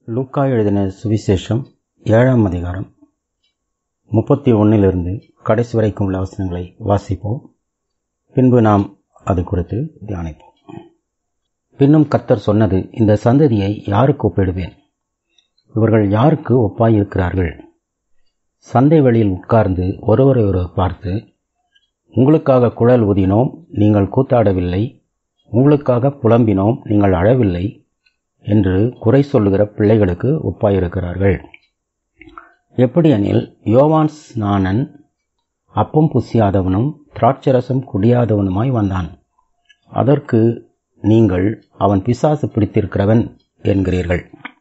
லூக்கா எழுதின சுவிசேஷம் ஏழாம் அதிகாரம் முப்பத்தி ஒன்னிலிருந்து கடைசி வரைக்கும் உள்ள வசனங்களை வாசிப்போம் பின்பு நாம் அது குறித்து தியானிப்போம் பின்னும் கர்த்தர் சொன்னது இந்த சந்ததியை யாருக்கு ஒப்பிடுவேன் இவர்கள் யாருக்கு ஒப்பாயிருக்கிறார்கள் சந்தை வெளியில் உட்கார்ந்து ஒருவரை ஒருவர் பார்த்து உங்களுக்காக குழல் ஊதினோம் நீங்கள் கூத்தாடவில்லை உங்களுக்காக புலம்பினோம் நீங்கள் அழவில்லை என்று குறை சொல்லுகிற பிள்ளைகளுக்கு ஒப்பாயிருக்கிறார்கள் எப்படியெனில் யோவான் ஸ்நானன் அப்பம் புசியாதவனும் திராட்சரசம் குடியாதவனுமாய் வந்தான் அதற்கு நீங்கள் அவன் பிசாசு பிடித்திருக்கிறவன் என்கிறீர்கள்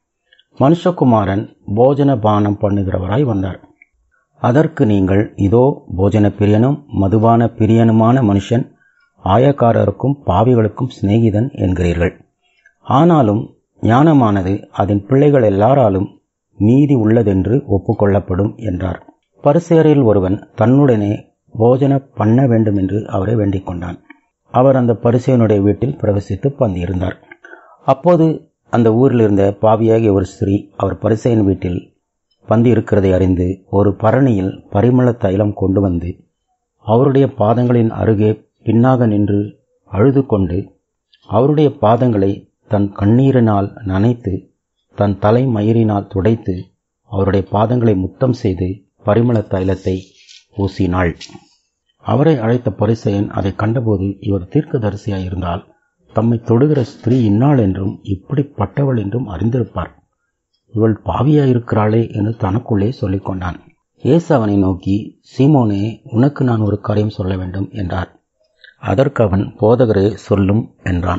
மனுஷகுமாரன் போஜன பானம் பண்ணுகிறவராய் வந்தார் அதற்கு நீங்கள் இதோ போஜன பிரியனும் மதுபான பிரியனுமான மனுஷன் ஆயக்காரருக்கும் பாவிகளுக்கும் சிநேகிதன் என்கிறீர்கள் ஆனாலும் ஞானமானது அதன் பிள்ளைகள் எல்லாராலும் நீதி உள்ளதென்று ஒப்புக்கொள்ளப்படும் என்றார் பரிசேரில் ஒருவன் தன்னுடனே போஜன பண்ண வேண்டும் என்று அவரை வேண்டிக் கொண்டான் அவர் அந்த பரிசேனுடைய வீட்டில் பிரவேசித்து பந்தியிருந்தார் அப்போது அந்த ஊரில் இருந்த பாவியாகிய ஒரு ஸ்திரீ அவர் பரிசையின் வீட்டில் பந்தி இருக்கிறதை அறிந்து ஒரு பரணியில் பரிமள தைலம் கொண்டு வந்து அவருடைய பாதங்களின் அருகே பின்னாக நின்று அழுது கொண்டு அவருடைய பாதங்களை தன் கண்ணீரினால் நனைத்து தன் தலை மயிரினால் துடைத்து அவருடைய பாதங்களை முத்தம் செய்து பரிமள தைலத்தை பூசினாள் அவரை அழைத்த பரிசையன் அதை கண்டபோது இவர் தீர்க்கதரிசியாயிருந்தால் தம்மை தொடுகிற ஸ்திரீ இன்னாள் என்றும் இப்படிப்பட்டவள் என்றும் அறிந்திருப்பார் இவள் பாவியாயிருக்கிறாளே என்று தனக்குள்ளே சொல்லிக் கொண்டான் இயேசு அவனை நோக்கி சீமோனே உனக்கு நான் ஒரு காரியம் சொல்ல வேண்டும் என்றார் அதற்கு அவன் போதகரே சொல்லும் என்றான்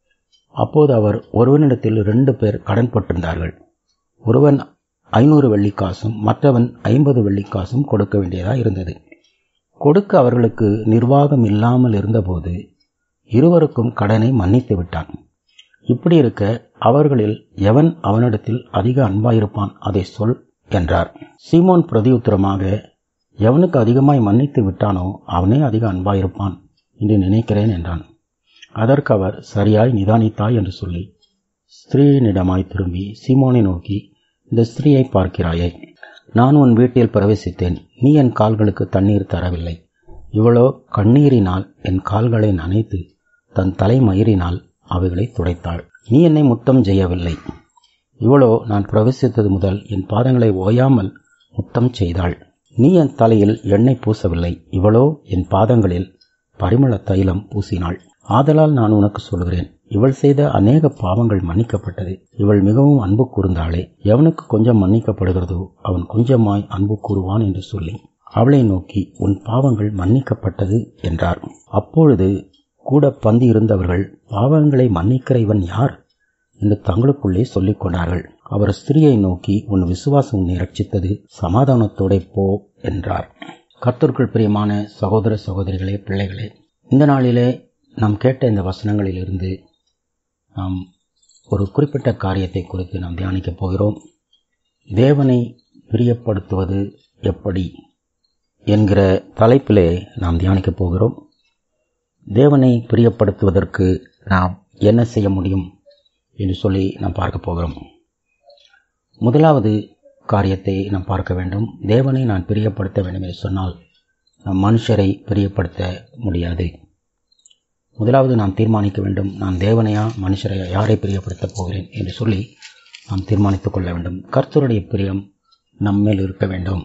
அப்போது அவர் ஒருவனிடத்தில் ரெண்டு பேர் கடன்பட்டிருந்தார்கள் ஒருவன் ஐநூறு வெள்ளிக்காசும் மற்றவன் ஐம்பது வெள்ளிக்காசும் கொடுக்க வேண்டியதாக இருந்தது கொடுக்க அவர்களுக்கு நிர்வாகம் இல்லாமல் இருந்தபோது இருவருக்கும் கடனை மன்னித்து விட்டான் இப்படி இருக்க அவர்களில் எவன் அவனிடத்தில் அதிக அன்பாயிருப்பான் அதை சொல் என்றார் சீமோன் பிரதியுத்தரமாக எவனுக்கு அதிகமாய் மன்னித்து விட்டானோ அவனே அதிக அன்பாயிருப்பான் என்று நினைக்கிறேன் என்றான் அதற்கு அவர் சரியாய் நிதானித்தாய் என்று சொல்லி ஸ்திரீனிடமாய் திரும்பி சீமோனை நோக்கி இந்த ஸ்திரீயை பார்க்கிறாயே நான் உன் வீட்டில் பிரவேசித்தேன் நீ என் கால்களுக்கு தண்ணீர் தரவில்லை இவளோ கண்ணீரினால் என் கால்களை நனைத்து தன் தலைமயிரினால் அவைகளை துடைத்தாள் நீ என்னை முத்தம் செய்யவில்லை இவளோ நான் பிரவேசித்தது முதல் என் பாதங்களை ஓயாமல் முத்தம் செய்தாள் நீ என் தலையில் எண்ணெய் பூசவில்லை இவளோ என் பாதங்களில் பரிமள தைலம் பூசினாள் ஆதலால் நான் உனக்கு சொல்கிறேன் இவள் செய்த அநேக பாவங்கள் மன்னிக்கப்பட்டது இவள் மிகவும் அன்பு கூர்ந்தாளே எவனுக்கு கொஞ்சம் மன்னிக்கப்படுகிறதோ அவன் கொஞ்சமாய் அன்பு கூறுவான் என்று சொல்லி அவளை நோக்கி உன் பாவங்கள் மன்னிக்கப்பட்டது என்றார் அப்பொழுது கூட பந்தி இருந்தவர்கள் பாவங்களை மன்னிக்கிற இவன் யார் என்று தங்களுக்குள்ளே சொல்லிக் கொண்டார்கள் அவர் ஸ்திரியை நோக்கி உன் விசுவாசம் உன்னை ரட்சித்தது சமாதானத்தோட போ என்றார் கர்த்தருக்குள் பிரியமான சகோதர சகோதரிகளே பிள்ளைகளே இந்த நாளிலே நாம் கேட்ட இந்த வசனங்களிலிருந்து நாம் ஒரு குறிப்பிட்ட காரியத்தை குறித்து நாம் தியானிக்கப் போகிறோம் தேவனை பிரியப்படுத்துவது எப்படி என்கிற தலைப்பிலே நாம் தியானிக்கப் போகிறோம் தேவனை பிரியப்படுத்துவதற்கு நாம் என்ன செய்ய முடியும் என்று சொல்லி நாம் பார்க்க போகிறோம் முதலாவது காரியத்தை நாம் பார்க்க வேண்டும் தேவனை நான் பிரியப்படுத்த வேண்டும் என்று சொன்னால் நாம் மனுஷரை பிரியப்படுத்த முடியாது முதலாவது நாம் தீர்மானிக்க வேண்டும் நான் தேவனையா மனுஷரை யாரை பிரியப்படுத்தப் போகிறேன் என்று சொல்லி நாம் தீர்மானித்துக் கொள்ள வேண்டும் கர்த்தருடைய பிரியம் நம்மேல் இருக்க வேண்டும்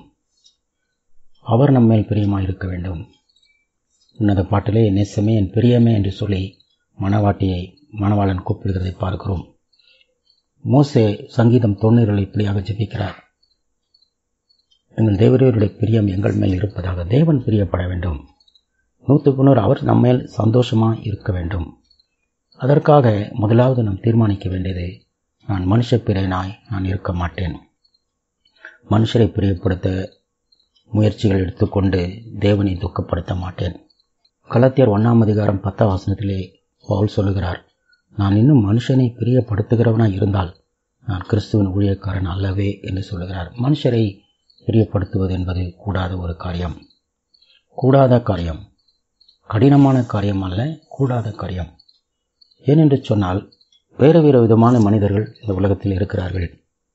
அவர் நம்மேல் பிரியமாக இருக்க வேண்டும் உன்னத பாட்டிலே நேசமே என் பிரியமே என்று சொல்லி மணவாட்டியை மணவாளன் கூப்பிடுகிறதை பார்க்கிறோம் மோசே சங்கீதம் தொண்ணூறில் இப்படியாக ஜெபிக்கிறார் எங்கள் தேவரையருடைய பிரியம் எங்கள் மேல் இருப்பதாக தேவன் பிரியப்பட வேண்டும் நூற்றுக்கு நூறு அவர் நம்மேல் சந்தோஷமாக இருக்க வேண்டும் அதற்காக முதலாவது நாம் தீர்மானிக்க வேண்டியது நான் மனுஷ பிறைனாய் நான் இருக்க மாட்டேன் மனுஷரை பிரியப்படுத்த முயற்சிகள் எடுத்துக்கொண்டு தேவனை துக்கப்படுத்த மாட்டேன் கலத்தியர் ஒன்றாம் அதிகாரம் பத்தாம் வசனத்திலே பவுல் சொல்லுகிறார் நான் இன்னும் மனுஷனை பிரியப்படுத்துகிறவனாய் இருந்தால் நான் கிறிஸ்துவின் ஊழியக்காரன் அல்லவே என்று சொல்லுகிறார் மனுஷரை பிரியப்படுத்துவது என்பது கூடாத ஒரு காரியம் கூடாத காரியம் கடினமான காரியம் அல்ல கூடாத காரியம் ஏனென்று சொன்னால் வேறு வேறு விதமான மனிதர்கள் இந்த உலகத்தில் இருக்கிறார்கள்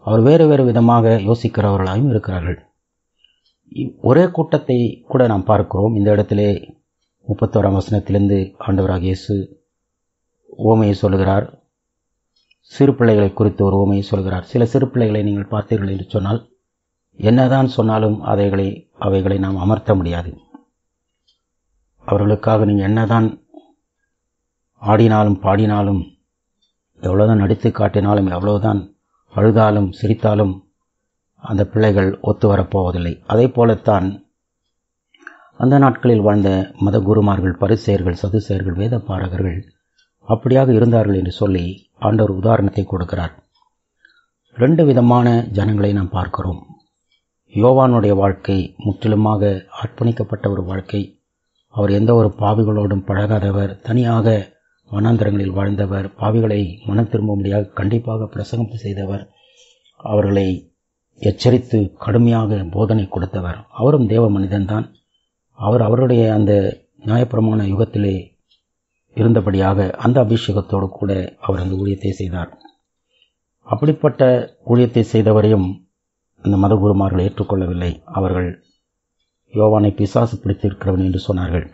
அவர் வேறு வேறு விதமாக யோசிக்கிறவர்களாகவும் இருக்கிறார்கள் இ- ஒரே கூட்டத்தை கூட நாம் பார்க்கிறோம் இந்த இடத்திலே முப்பத்தோராம் வசனத்திலிருந்து ஆண்டவராக இயேசு ஓமையை சொல்லுகிறார் சிறு பிள்ளைகளை குறித்து ஒரு ஓமையை சொல்கிறார் சில சிறு பிள்ளைகளை நீங்கள் பார்த்தீர்கள் என்று சொன்னால் என்னதான் சொன்னாலும் அவைகளை அவைகளை நாம் அமர்த்த முடியாது அவர்களுக்காக நீங்கள் என்னதான் ஆடினாலும் பாடினாலும் எவ்வளவுதான் நடித்து காட்டினாலும் எவ்வளவுதான் அழுதாலும் சிரித்தாலும் அந்த பிள்ளைகள் ஒத்து வரப்போவதில்லை அதே போலத்தான் அந்த நாட்களில் வாழ்ந்த மத குருமார்கள் பரிசெயர்கள் சதுசெயர்கள் வேத பாரகர்கள் அப்படியாக இருந்தார்கள் என்று சொல்லி ஆண்டவர் உதாரணத்தை கொடுக்கிறார் ரெண்டு விதமான ஜனங்களை நாம் பார்க்கிறோம் யோவானுடைய வாழ்க்கை முற்றிலுமாக அர்ப்பணிக்கப்பட்ட ஒரு வாழ்க்கை அவர் எந்த ஒரு பாவிகளோடும் பழகாதவர் தனியாக வனாந்தரங்களில் வாழ்ந்தவர் பாவிகளை மனம் திரும்பும்படியாக கண்டிப்பாக பிரசங்கம் செய்தவர் அவர்களை எச்சரித்து கடுமையாக போதனை கொடுத்தவர் அவரும் தேவ மனிதன்தான் அவர் அவருடைய அந்த நியாயப்பிரமாண யுகத்திலே இருந்தபடியாக அந்த அபிஷேகத்தோடு கூட அவர் அந்த ஊழியத்தை செய்தார் அப்படிப்பட்ட ஊழியத்தை செய்தவரையும் அந்த மதகுருமார்கள் ஏற்றுக்கொள்ளவில்லை அவர்கள் யோவானை பிசாசு பிடித்திருக்கிறவன் என்று சொன்னார்கள்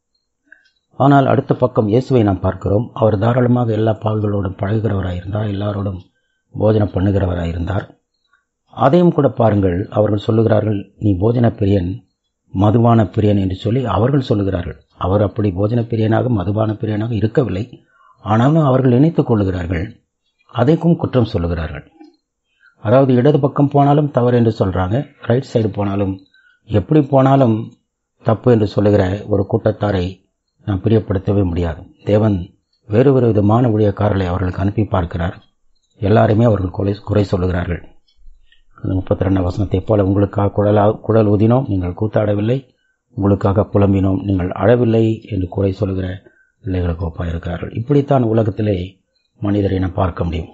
ஆனால் அடுத்த பக்கம் இயேசுவை நாம் பார்க்கிறோம் அவர் தாராளமாக எல்லா பாவிகளோடும் பழகுகிறவராயிருந்தார் எல்லாரோடும் போஜனம் பண்ணுகிறவராயிருந்தார் அதையும் கூட பாருங்கள் அவர்கள் சொல்லுகிறார்கள் நீ போஜன பிரியன் மதுபான பிரியன் என்று சொல்லி அவர்கள் சொல்லுகிறார்கள் அவர் அப்படி போஜன பிரியனாக மதுபான பிரியனாக இருக்கவில்லை ஆனாலும் அவர்கள் நினைத்துக் கொள்ளுகிறார்கள் அதைக்கும் குற்றம் சொல்லுகிறார்கள் அதாவது இடது பக்கம் போனாலும் தவறு என்று சொல்றாங்க ரைட் சைடு போனாலும் எப்படி போனாலும் தப்பு என்று சொல்லுகிற ஒரு கூட்டத்தாரை நாம் பிரியப்படுத்தவே முடியாது தேவன் வேறு வேறு விதமான ஊழியக்காரர்களை அவர்களுக்கு அனுப்பி பார்க்கிறார் எல்லாருமே அவர்கள் குறை குறை சொல்லுகிறார்கள் அந்த முப்பத்தி ரெண்டாம் வசனத்தைப் போல உங்களுக்காக குழலா குழல் ஊதினோம் நீங்கள் கூத்தாடவில்லை உங்களுக்காக புலம்பினோம் நீங்கள் அழவில்லை என்று குறை சொல்லுகிற பிள்ளைகளுக்கு ஒப்பாக இருக்கிறார்கள் இப்படித்தான் உலகத்திலே மனிதரை நாம் பார்க்க முடியும்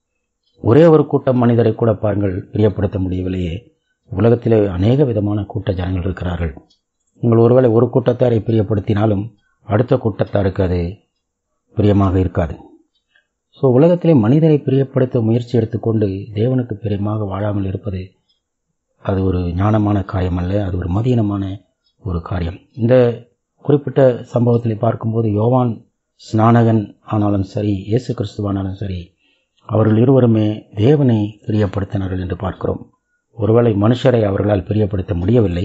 ஒரே ஒரு கூட்டம் மனிதரை கூட பாருங்கள் பிரியப்படுத்த முடியவில்லையே உலகத்திலே அநேக விதமான கூட்ட ஜனங்கள் இருக்கிறார்கள் நீங்கள் ஒருவேளை ஒரு கூட்டத்தாரை பிரியப்படுத்தினாலும் அடுத்த கூட்டத்தாருக்கு அது பிரியமாக இருக்காது ஸோ உலகத்திலே மனிதரை பிரியப்படுத்த முயற்சி எடுத்துக்கொண்டு தேவனுக்கு பிரியமாக வாழாமல் இருப்பது அது ஒரு ஞானமான காரியம் அல்ல அது ஒரு மதியனமான ஒரு காரியம் இந்த குறிப்பிட்ட சம்பவத்திலே பார்க்கும்போது யோவான் ஸ்நானகன் ஆனாலும் சரி இயேசு கிறிஸ்துவானாலும் சரி அவர்கள் இருவருமே தேவனை பிரியப்படுத்தினார்கள் என்று பார்க்கிறோம் ஒருவேளை மனுஷரை அவர்களால் பிரியப்படுத்த முடியவில்லை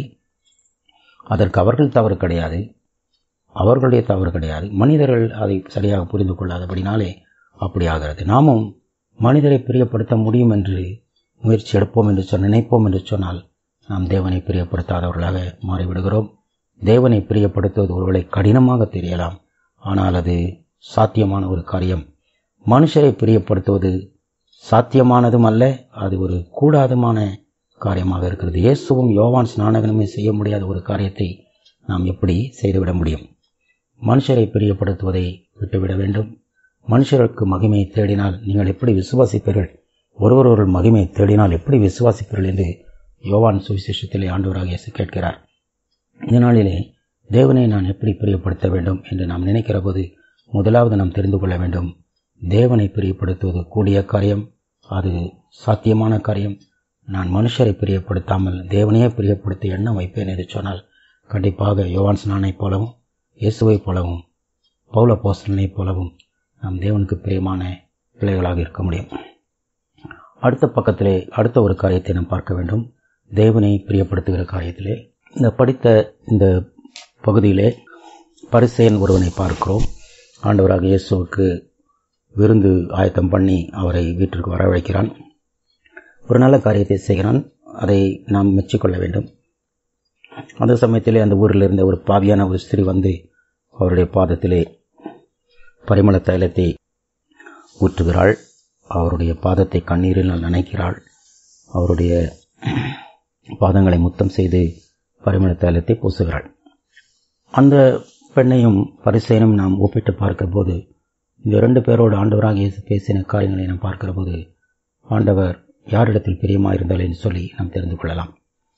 அதற்கு அவர்கள் தவறு கிடையாது அவர்களுடைய தவறு கிடையாது மனிதர்கள் அதை சரியாக புரிந்து கொள்ளாதபடினாலே அப்படி ஆகிறது நாமும் மனிதரை பிரியப்படுத்த முடியும் என்று முயற்சி எடுப்போம் என்று சொன்ன நினைப்போம் என்று சொன்னால் நாம் தேவனை பிரியப்படுத்தாதவர்களாக மாறிவிடுகிறோம் தேவனை பிரியப்படுத்துவது ஒருவேளை கடினமாக தெரியலாம் ஆனால் அது சாத்தியமான ஒரு காரியம் மனுஷரை பிரியப்படுத்துவது சாத்தியமானதும் அல்ல அது ஒரு கூடாதமான காரியமாக இருக்கிறது இயேசுவும் யோவான் ஸ்நானகனுமே செய்ய முடியாத ஒரு காரியத்தை நாம் எப்படி செய்துவிட முடியும் மனுஷரை பிரியப்படுத்துவதை விட்டுவிட வேண்டும் மனுஷருக்கு மகிமையை தேடினால் நீங்கள் எப்படி விசுவாசிப்பீர்கள் ஒருவர் ஒரு மகிமையை தேடினால் எப்படி விசுவாசிப்பீர்கள் என்று யோவான் சுவிசேஷத்திலே ஆண்டவராக இயேசு கேட்கிறார் இந்த நாளிலே தேவனை நான் எப்படி பிரியப்படுத்த வேண்டும் என்று நாம் நினைக்கிற போது முதலாவது நாம் தெரிந்து கொள்ள வேண்டும் தேவனை பிரியப்படுத்துவது கூடிய காரியம் அது சாத்தியமான காரியம் நான் மனுஷரை பிரியப்படுத்தாமல் தேவனையே பிரியப்படுத்த எண்ணம் வைப்பேன் என்று சொன்னால் கண்டிப்பாக யோவான் ஸ்நானைப் போலவும் இயேசுவைப் போலவும் பௌல போஸ்டனைப் போலவும் நாம் தேவனுக்கு பிரியமான பிள்ளைகளாக இருக்க முடியும் அடுத்த பக்கத்திலே அடுத்த ஒரு காரியத்தை நாம் பார்க்க வேண்டும் தேவனை பிரியப்படுத்துகிற காரியத்திலே இந்த படித்த இந்த பகுதியிலே பரிசேன் ஒருவனை பார்க்கிறோம் ஆண்டவராக இயேசுவுக்கு விருந்து ஆயத்தம் பண்ணி அவரை வீட்டிற்கு வரவழைக்கிறான் ஒரு நல்ல காரியத்தை செய்கிறான் அதை நாம் மெச்சிக்கொள்ள வேண்டும் அந்த சமயத்திலே அந்த ஊரில் இருந்த ஒரு பாவியான ஒரு ஸ்திரீ வந்து அவருடைய பாதத்திலே பரிமள தைலத்தை ஊற்றுகிறாள் அவருடைய பாதத்தை கண்ணீரில் நனைக்கிறாள் அவருடைய பாதங்களை முத்தம் செய்து பரிமள தைலத்தை பூசுகிறாள் அந்த பெண்ணையும் பரிசைனும் நாம் ஒப்பிட்டு பார்க்கிற போது இந்த இரண்டு பேரோடு ஆண்டவராக இயேசு பேசின காரியங்களை நாம் பார்க்கிற போது ஆண்டவர் யாரிடத்தில் பிரியமாயிருந்தால் என்று சொல்லி நாம் தெரிந்து கொள்ளலாம்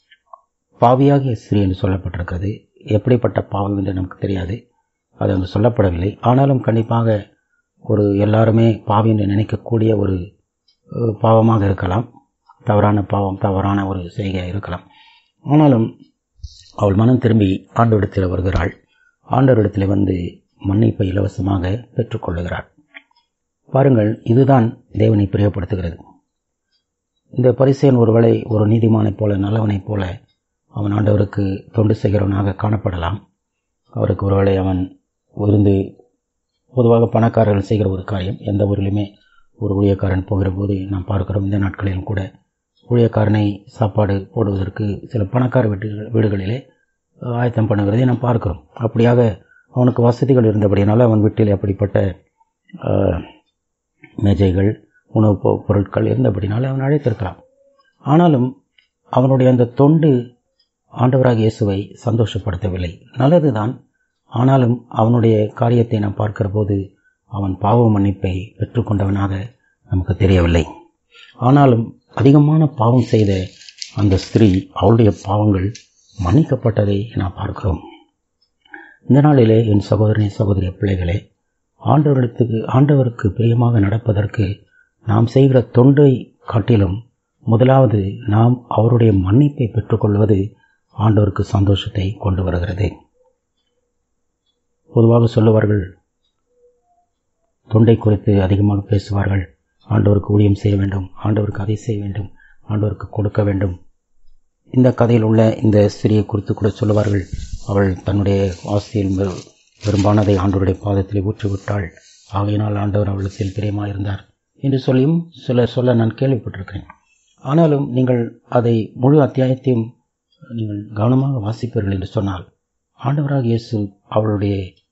பாவியாகிய ஸ்திரீ என்று சொல்லப்பட்டிருக்கிறது எப்படிப்பட்ட பாவம் என்று நமக்கு தெரியாது அது அங்கு சொல்லப்படவில்லை ஆனாலும் கண்டிப்பாக ஒரு எல்லாருமே பாவி என்று நினைக்கக்கூடிய ஒரு பாவமாக இருக்கலாம் தவறான பாவம் தவறான ஒரு செய்கையாக இருக்கலாம் ஆனாலும் அவள் மனம் திரும்பி ஆண்டவரிடத்தில் வருகிறாள் ஆண்டவரிடத்தில் வந்து மன்னிப்பை இலவசமாக பெற்றுக்கொள்ளுகிறாள் பாருங்கள் இதுதான் தேவனை பிரியப்படுத்துகிறது இந்த பரிசேன் ஒருவேளை ஒரு நீதிமானைப் போல நல்லவனைப் போல அவன் ஆண்டவருக்கு தொண்டு செய்கிறவனாக காணப்படலாம் அவருக்கு ஒருவேளை அவன் விருந்து பொதுவாக பணக்காரர்கள் செய்கிற ஒரு காரியம் எந்த ஊரிலுமே ஒரு ஊழியக்காரன் போகிற போது நாம் பார்க்கிறோம் இந்த நாட்களிலும் கூட ஊழியக்காரனை சாப்பாடு போடுவதற்கு சில பணக்கார வீட்டு வீடுகளிலே ஆயத்தம் பண்ணுகிறதை நாம் பார்க்கிறோம் அப்படியாக அவனுக்கு வசதிகள் இருந்தபடினால அவன் வீட்டில் அப்படிப்பட்ட மேஜைகள் உணவுப் பொருட்கள் இருந்தபடினால அவன் அழைத்திருக்கலாம் ஆனாலும் அவனுடைய அந்த தொண்டு ஆண்டவராக இயேசுவை சந்தோஷப்படுத்தவில்லை நல்லதுதான் ஆனாலும் அவனுடைய காரியத்தை நாம் பார்க்கிற போது அவன் பாவ மன்னிப்பை பெற்றுக்கொண்டவனாக நமக்கு தெரியவில்லை ஆனாலும் அதிகமான பாவம் செய்த அந்த ஸ்திரீ அவளுடைய பாவங்கள் மன்னிக்கப்பட்டதை நாம் பார்க்கிறோம் இந்த நாளிலே என் சகோதரனை சகோதரிய பிள்ளைகளே ஆண்டவரிடத்துக்கு ஆண்டவருக்கு பிரியமாக நடப்பதற்கு நாம் செய்கிற தொண்டை காட்டிலும் முதலாவது நாம் அவருடைய மன்னிப்பை பெற்றுக்கொள்வது ஆண்டவருக்கு சந்தோஷத்தை கொண்டு வருகிறது பொதுவாக சொல்லுவார்கள் தொண்டை குறித்து அதிகமாக பேசுவார்கள் ஆண்டவருக்கு ஊழியம் செய்ய வேண்டும் ஆண்டவருக்கு அதை செய்ய வேண்டும் ஆண்டவருக்கு கொடுக்க வேண்டும் இந்த கதையில் உள்ள இந்த ஸ்திரியை குறித்து கூட சொல்லுவார்கள் அவள் தன்னுடைய ஆசையில் பெரும்பானதை ஆண்டவருடைய பாதத்தில் ஊற்றிவிட்டாள் ஆகையினால் ஆண்டவர் அவளுக்கு பிரியமாயிருந்தார் என்று சொல்லியும் சில சொல்ல நான் கேள்விப்பட்டிருக்கிறேன் ஆனாலும் நீங்கள் அதை முழு அத்தியாயத்தையும் நீங்கள் கவனமாக வாசிப்பீர்கள் என்று சொன்னால் ஆண்டவராக இயேசு அவளுடைய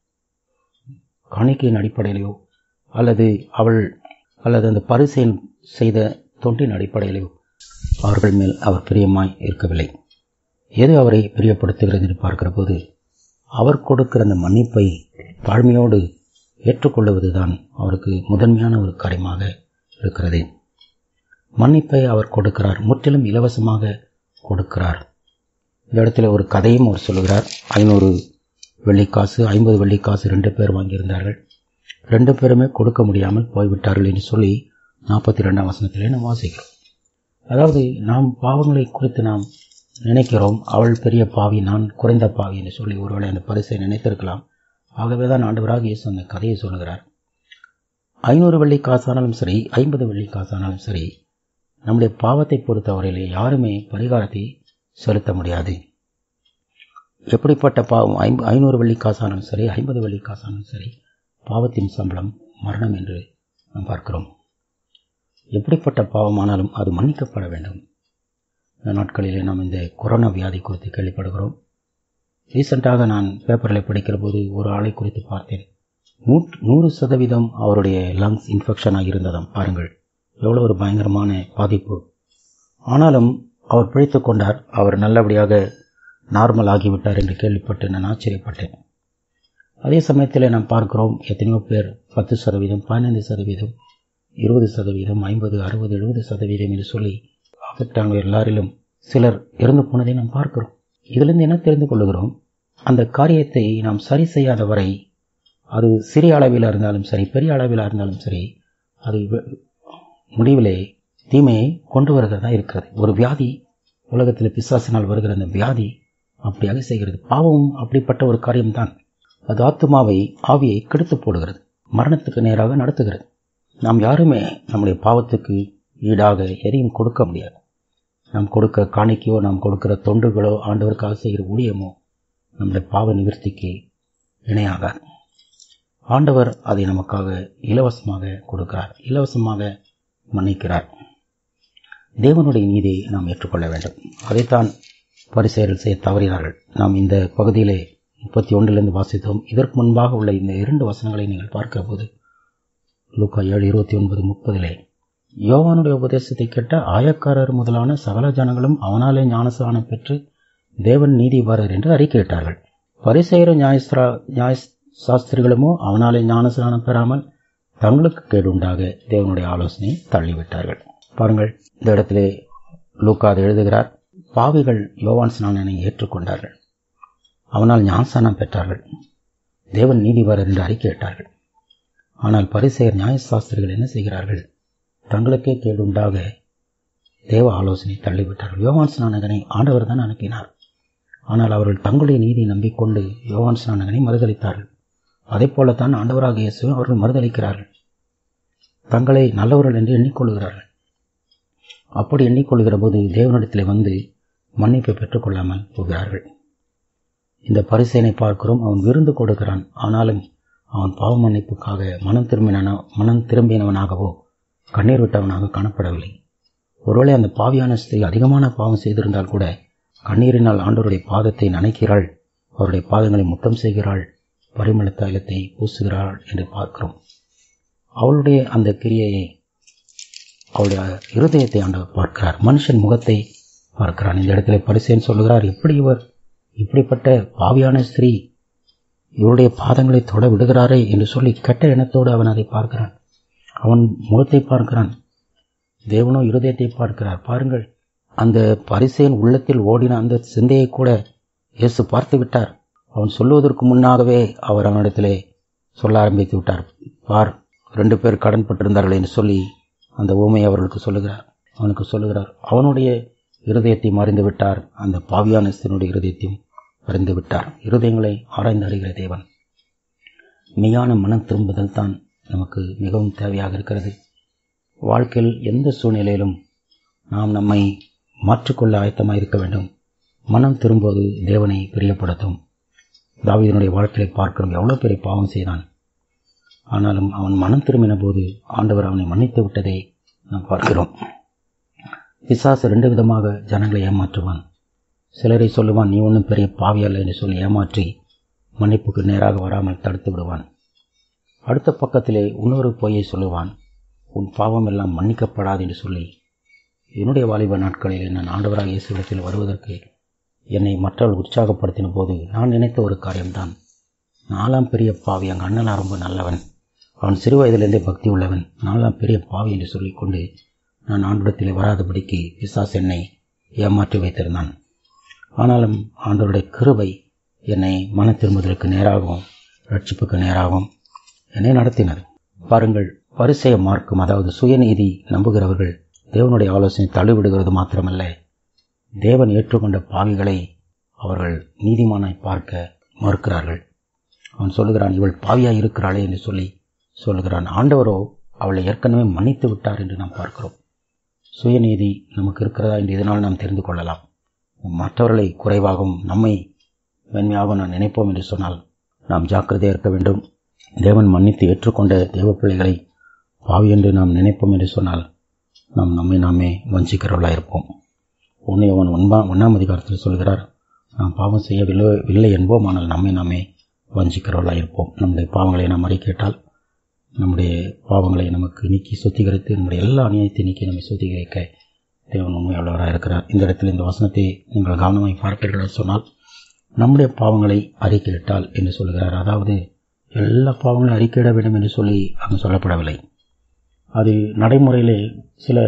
காணிக்கையின் அடிப்படையிலையோ அல்லது அவள் அல்லது அந்த பரிசையின் செய்த தொண்டின் அடிப்படையிலையோ அவர்கள் மேல் அவர் பிரியமாய் இருக்கவில்லை எது அவரை பிரியப்படுத்துகிறது என்று பார்க்கிற போது அவர் கொடுக்கிற அந்த மன்னிப்பை தாழ்மையோடு ஏற்றுக்கொள்ளுவதுதான் அவருக்கு முதன்மையான ஒரு காரியமாக இருக்கிறது மன்னிப்பை அவர் கொடுக்கிறார் முற்றிலும் இலவசமாக கொடுக்கிறார் இந்த இடத்துல ஒரு கதையும் அவர் சொல்லுகிறார் ஐநூறு வெள்ளிக்காசு ஐம்பது வெள்ளிக்காசு ரெண்டு பேர் வாங்கியிருந்தார்கள் ரெண்டு பேருமே கொடுக்க முடியாமல் போய்விட்டார்கள் என்று சொல்லி நாற்பத்தி ரெண்டாம் வசனத்திலே நாம் வாசிக்கிறோம் அதாவது நாம் பாவங்களை குறித்து நாம் நினைக்கிறோம் அவள் பெரிய பாவி நான் குறைந்த பாவி என்று சொல்லி ஒருவேளை அந்த பரிசை நினைத்திருக்கலாம் ஆகவே தான் ஆண்டவராக இயேசு அந்த கதையை சொல்லுகிறார் ஐநூறு வெள்ளி காசானாலும் சரி ஐம்பது வெள்ளி காசானாலும் சரி நம்முடைய பாவத்தை பொறுத்தவரையிலே யாருமே பரிகாரத்தை செலுத்த முடியாது எப்படிப்பட்ட பாவம் ஐம்பு ஐநூறு வெள்ளி காசானாலும் சரி ஐம்பது வெள்ளி காசானாலும் சரி பாவத்தின் சம்பளம் மரணம் என்று நாம் பார்க்கிறோம் எப்படிப்பட்ட பாவமானாலும் அது மன்னிக்கப்பட வேண்டும் இந்த நாட்களிலே நாம் இந்த கொரோனா வியாதி குறித்து கேள்விப்படுகிறோம் ரீசெண்டாக நான் பேப்பரில் படிக்கிற போது ஒரு ஆளை குறித்து பார்த்தேன் நூற்று நூறு சதவீதம் அவருடைய லங்ஸ் இன்ஃபெக்ஷனாக இருந்ததாம் பாருங்கள் எவ்வளோ ஒரு பயங்கரமான பாதிப்பு ஆனாலும் அவர் பிழைத்து கொண்டார் அவர் நல்லபடியாக நார்மல் ஆகிவிட்டார் என்று கேள்விப்பட்டு நான் ஆச்சரியப்பட்டேன் அதே சமயத்தில் நாம் பார்க்கிறோம் எத்தனையோ பேர் பத்து சதவீதம் பதினைந்து சதவீதம் இருபது சதவீதம் ஐம்பது அறுபது எழுபது சதவீதம் என்று சொல்லி ஆபத்தான எல்லாரிலும் சிலர் இறந்து போனதை நாம் பார்க்கிறோம் இதிலிருந்து என்ன தெரிந்து கொள்ளுகிறோம் அந்த காரியத்தை நாம் சரி செய்யாத வரை அது சிறிய அளவில் இருந்தாலும் சரி பெரிய அளவில் இருந்தாலும் சரி அது முடிவிலே தீமையை கொண்டு வருகிறதா இருக்கிறது ஒரு வியாதி உலகத்தில் பிசாசினால் வருகிற அந்த வியாதி அப்படியாக செய்கிறது பாவமும் அப்படிப்பட்ட ஒரு காரியம்தான் அது ஆத்மாவை ஆவியை கெடுத்து போடுகிறது மரணத்துக்கு நேராக நடத்துகிறது நாம் யாருமே நம்முடைய பாவத்துக்கு ஈடாக எதையும் கொடுக்க முடியாது நாம் கொடுக்கிற காணிக்கையோ நாம் கொடுக்கிற தொண்டுகளோ ஆண்டவருக்காக செய்கிற ஊழியமோ நம்முடைய பாவ நிவர்த்திக்கு இணையாகாது ஆண்டவர் அதை நமக்காக இலவசமாக கொடுக்கிறார் இலவசமாக மன்னிக்கிறார் தேவனுடைய நீதியை நாம் ஏற்றுக்கொள்ள வேண்டும் அதைத்தான் பரிசெயல் செய்ய தவறினார்கள் நாம் இந்த பகுதியிலே முப்பத்தி ஒன்றிலிருந்து வாசித்தோம் இதற்கு முன்பாக உள்ள இந்த இரண்டு வசனங்களை நீங்கள் பார்க்கிற போது லூக்கா ஏழு இருபத்தி ஒன்பது முப்பதிலே யோவானுடைய உபதேசத்தை கேட்ட ஆயக்காரர் முதலான சகல ஜனங்களும் அவனாலே ஞானசானம் பெற்று தேவன் நீதிபாரர் என்று அறிக்கையிட்டார்கள் பரிசெயர நியாயஸ்திரா நியாய சாஸ்திரிகளுமோ அவனாலே ஞானஸ்நானம் பெறாமல் தங்களுக்கு கேடுண்டாக தேவனுடைய ஆலோசனை தள்ளிவிட்டார்கள் பாருங்கள் இந்த இடத்திலே லூக்கா அதை எழுதுகிறார் பாவிகள் யோவான் ஸ்நானனை ஏற்றுக்கொண்டார்கள் அவனால் ஞானஸ்தானம் பெற்றார்கள் தேவன் நீதிபரர் என்று அறிக்கையிட்டார்கள் ஆனால் பரிசெயர் நியாயசாஸ்திரிகள் என்ன செய்கிறார்கள் தங்களுக்கே கேடுண்டாக தேவ ஆலோசனை தள்ளிவிட்டார்கள் யோவான் ஸ்நானகனை ஆண்டவர் தான் அனுப்பினார் ஆனால் அவர்கள் தங்களுடைய நீதியை நம்பிக்கொண்டு யோவான் ஸ்நானகனை மறுதளித்தார்கள் அதே போலத்தான் ஆண்டவராக இயேசு அவர்கள் மறுதளிக்கிறார்கள் தங்களை நல்லவர்கள் என்று எண்ணிக்கொள்கிறார்கள் அப்படி எண்ணிக்கொள்கிற போது தேவனிடத்தில் வந்து மன்னிப்பை பெற்றுக்கொள்ளாமல் போகிறார்கள் இந்த பரிசேனை பார்க்கிறோம் அவன் விருந்து கொடுக்கிறான் ஆனாலும் அவன் பாவ மன்னிப்புக்காக மனம் திரும்பின மனம் திரும்பினவனாகவோ கண்ணீர் விட்டவனாக காணப்படவில்லை ஒருவேளை அந்த பாவியான ஸ்திரீ அதிகமான பாவம் செய்திருந்தால் கூட கண்ணீரினால் ஆண்டவருடைய பாதத்தை நனைக்கிறாள் அவருடைய பாதங்களை முத்தம் செய்கிறாள் பரிமள தைலத்தை பூசுகிறாள் என்று பார்க்கிறோம் அவளுடைய அந்த கிரியையை அவளுடைய இருதயத்தை ஆண்டவர் பார்க்கிறார் மனுஷன் முகத்தை பார்க்கிறான் இந்த இடத்துல பரிசேன் சொல்லுகிறார் எப்படி இவர் இப்படிப்பட்ட பாவியான ஸ்திரீ இவருடைய பாதங்களை தொட விடுகிறாரே என்று சொல்லி கெட்ட எண்ணத்தோடு அவன் அதை பார்க்கிறான் அவன் முகத்தை பார்க்கிறான் தேவனோ இருதயத்தை பார்க்கிறார் பாருங்கள் அந்த பரிசேன் உள்ளத்தில் ஓடின அந்த சிந்தையை கூட இயேசு பார்த்து விட்டார் அவன் சொல்லுவதற்கு முன்னாகவே அவர் அவனிடத்திலே சொல்ல ஆரம்பித்து விட்டார் பார் ரெண்டு பேர் கடன் பட்டிருந்தார்கள் என்று சொல்லி அந்த ஊமையை அவர்களுக்கு சொல்லுகிறார் அவனுக்கு சொல்லுகிறார் அவனுடைய இருதயத்தை மறைந்து விட்டார் அந்த பாவியான ஸ்திரனுடைய இருதயத்தையும் அறிந்து விட்டார் இருதயங்களை ஆராய்ந்து அறிகிற தேவன் மெய்யான மனம் திரும்புதல் தான் நமக்கு மிகவும் தேவையாக இருக்கிறது வாழ்க்கையில் எந்த சூழ்நிலையிலும் நாம் நம்மை மாற்றிக்கொள்ள ஆயத்தமாக இருக்க வேண்டும் மனம் திரும்புவது தேவனை பிரியப்படுத்தும் தாவீதனுடைய வாழ்க்கையை பார்க்கிறோம் எவ்வளோ பெரிய பாவம் செய்தான் ஆனாலும் அவன் மனம் திரும்பின போது ஆண்டவர் அவனை மன்னித்து விட்டதை நாம் பார்க்கிறோம் பிசாசு ரெண்டு விதமாக ஜனங்களை ஏமாற்றுவான் சிலரை சொல்லுவான் நீ ஒன்றும் பெரிய பாவி அல்ல என்று சொல்லி ஏமாற்றி மன்னிப்புக்கு நேராக வராமல் தடுத்து விடுவான் அடுத்த பக்கத்திலே இன்னொரு பொய்யை சொல்லுவான் உன் பாவம் எல்லாம் மன்னிக்கப்படாது என்று சொல்லி என்னுடைய வாலிப நாட்களில் நான் ஆண்டவராக இயேசுவிடத்தில் வருவதற்கு என்னை மற்றவர்கள் உற்சாகப்படுத்தின போது நான் நினைத்த ஒரு காரியம்தான் நாலாம் பெரிய பாவி அங்கே அண்ணலாம் ரொம்ப நல்லவன் அவன் சிறு வயதிலிருந்தே பக்தி உள்ளவன் நாலாம் பெரிய பாவி என்று சொல்லிக்கொண்டு நான் ஆண்டிடத்தில் வராதபடிக்கு பிசாஸ் என்னை ஏமாற்றி வைத்திருந்தான் ஆனாலும் ஆண்டவருடைய கிருபை என்னை மன திரும்புதலுக்கு நேராகவும் ரட்சிப்புக்கு நேராகவும் என்னை நடத்தினது பாருங்கள் வரிசைய மார்க்கம் அதாவது சுயநீதி நம்புகிறவர்கள் தேவனுடைய ஆலோசனை தள்ளிவிடுகிறது மாத்திரமல்ல தேவன் ஏற்றுக்கொண்ட பாவிகளை அவர்கள் நீதிமானாய் பார்க்க மறுக்கிறார்கள் அவன் சொல்லுகிறான் இவள் பாவியாய் இருக்கிறாளே என்று சொல்லி சொல்லுகிறான் ஆண்டவரோ அவளை ஏற்கனவே மன்னித்து விட்டார் என்று நாம் பார்க்கிறோம் சுயநீதி நமக்கு இருக்கிறதா என்று இதனால் நாம் தெரிந்து கொள்ளலாம் மற்றவர்களை குறைவாகவும் நம்மை மென்மையாகவும் நாம் நினைப்போம் என்று சொன்னால் நாம் ஜாக்கிரதையாக இருக்க வேண்டும் தேவன் மன்னித்து ஏற்றுக்கொண்ட தேவ பிள்ளைகளை பாவி என்று நாம் நினைப்போம் என்று சொன்னால் நாம் நம்மை நாமே வஞ்சிக்கிறவர்களாக இருப்போம் உன்னை அவன் ஒன்பா ஒன்றாம் அதிகாரத்தில் சொல்கிறார் நாம் பாவம் செய்யவில்லை இல்லை என்போம் ஆனால் நம்மை நாமே வஞ்சிக்கிறவர்களாக இருப்போம் நம்முடைய பாவங்களை நாம் அறிக்கேட்டால் நம்முடைய பாவங்களை நமக்கு நீக்கி சுத்திகரித்து நம்முடைய எல்லா அநியாயத்தை நீக்கி நம்மை சுத்திகரிக்க தேவன் உண்மையுள்ளவராக இருக்கிறார் இந்த இடத்தில் இந்த வசனத்தை நீங்கள் கவனமாய் பார்ப்பீர்கள் சொன்னால் நம்முடைய பாவங்களை அறிக்கையிட்டால் என்று சொல்கிறார் அதாவது எல்லா பாவங்களையும் அறிக்கையிட வேண்டும் என்று சொல்லி அங்கு சொல்லப்படவில்லை அது நடைமுறையிலே சில